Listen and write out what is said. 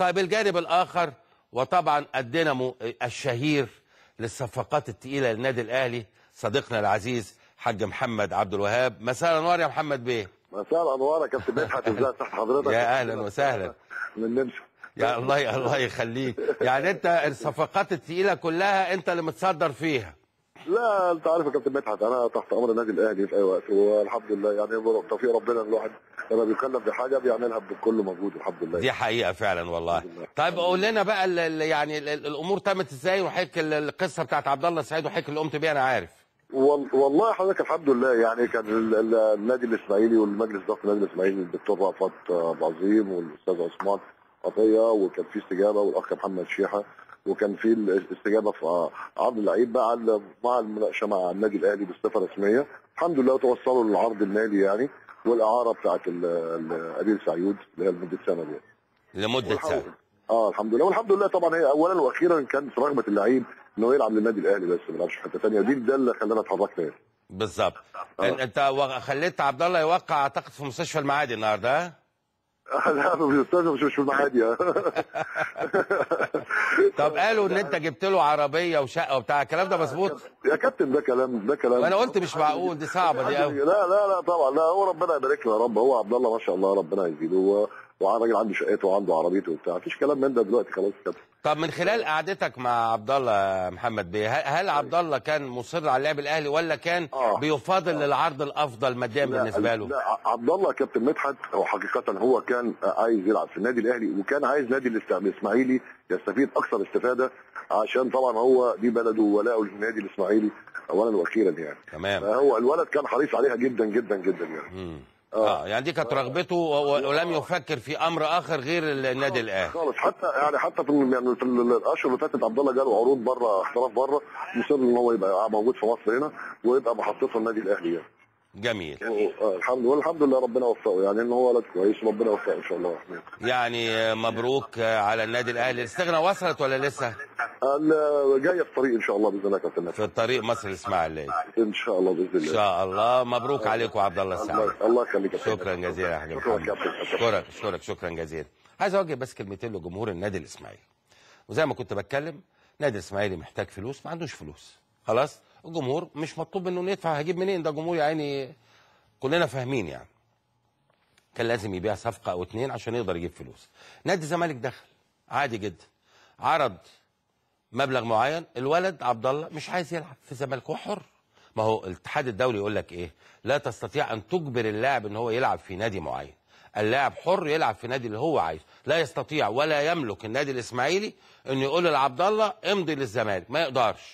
طيب الجانب الاخر وطبعا الدينامو الشهير للصفقات الثقيله للنادي الاهلي صديقنا العزيز حاج محمد عبد الوهاب مساء الانوار يا محمد بيه مساء الانوار يا كابتن مدحت ازي صح حضرتك يا اهلا وسهلا من نمسا يا الله الله يخليك يعني انت الصفقات الثقيله كلها انت اللي متصدر فيها لا انت عارف يا كابتن مدحت انا تحت امر النادي الاهلي في اي وقت والحمد لله يعني توفيق ربنا الواحد لما بيكلف بحاجه بيعملها بكل مجهود الحمد لله دي حقيقه فعلا والله طيب قول لنا بقى ال ال يعني ال ال الامور تمت ازاي وحكي ال- القصه بتاعت عبد الله السعيد وحكي اللي قمت بيها انا عارف وال- والله حضرتك الحمد لله يعني كان ال- ال- النادي الاسماعيلي والمجلس ضغط النادي الاسماعيلي الدكتور رأفت ابو عظيم والاستاذ عثمان عطيه وكان في استجابه والاخ محمد شيحه وكان في الاستجابه في عرض اللعيب مع ال- مع المناقشه مع النادي الاهلي بصفه رسميه الحمد لله توصلوا للعرض المالي يعني والاعاره بتاعت ال- ال- ابيل سعيود اللي هي لمده سنه دي لمده سنه اه الحمد لله والحمد لله طبعا هي اولا واخيرا كانت رغبه اللعيب انه يلعب للنادي الاهلي بس ما يلعبش في حته ثانيه دي ده اللي خلانا اتحركنا يعني. بالظبط إن- انت و- خليت عبد الله يوقع اعتقد في مستشفى المعادي النهارده ها؟ لا مش استاذ مش مش في المعادي طب قالوا ان انت جبت له عربيه وشقه وبتاع الكلام ده مظبوط يا كابتن ده كلام ده كلام وانا قلت مش معقول دي صعبه دي قوي لا لا لا طبعا لا هو ربنا يبارك له يا رب هو عبد الله ما شاء الله ربنا يزيده هو وراجل عنده شقته وعنده عربيته وبتاع مفيش كلام من ده دلوقتي خلاص كده طب من خلال قعدتك مع عبد الله يا محمد بيه هل- هل عبد الله كان مصر على اللعب الاهلي ولا كان آه. بيفاضل للعرض الافضل ماديا بالنسبه له لا عبد الله يا كابتن مدحت هو حقيقه هو كان عايز يلعب في النادي الاهلي وكان عايز نادي الاست- الاسماعيلي يستفيد اكثر استفاده عشان طبعا هو دي بلده ولاؤه للنادي الاسماعيلي اولا واخيرا يعني تمام هو الولد كان حريص عليها جدا جدا جدا يعني مم. اه يعني دي كانت رغبته و- و- ولم يفكر في امر اخر غير النادي الاهلي خالص حتى يعني حتى في ال- يعني في ال- الاشهر اللي فاتت عبد الله جاله عروض بره احتراف بره مصر ان هو يبقى موجود في مصر هنا ويبقى محطته النادي الاهلي يعني جميل آه، الحمد لله الحمد لله ربنا وفقه يعني ان هو ولد كويس وربنا يوفقه ان شاء الله يعني مبروك على النادي الاهلي الاستغنى وصلت ولا لسه ال- جايه في طريق ان شاء الله باذن الله يا كابتن في الطريق مصر الاسماعيليه ان شاء الله باذن ان الله شاء الله مبروك عليكم عبد الله السعيد الله الله يخليك يا كابتن. شكرا جزيلا يا حاج شكرا محمد يا كابتن. اشكرك اشكرك شكرا جزيلا عايز اوجه بس كلمتين لجمهور النادي الاسماعيلي وزي ما كنت بتكلم النادي الاسماعيلي محتاج فلوس ما عندوش فلوس خلاص الجمهور مش مطلوب منه يدفع هجيب منين ده جمهور يا عيني كلنا فاهمين يعني كان لازم يبيع صفقه او اتنين عشان يقدر يجيب فلوس نادي الزمالك دخل عادي جدا عرض مبلغ معين الولد عبد الله مش عايز يلعب في الزمالك هو حر ما هو الاتحاد الدولي يقول لك ايه لا تستطيع ان تجبر اللاعب ان هو يلعب في نادي معين اللاعب حر يلعب في نادي اللي هو عايزه لا يستطيع ولا يملك النادي الاسماعيلي انه يقول لعبد الله امضي للزمالك ما يقدرش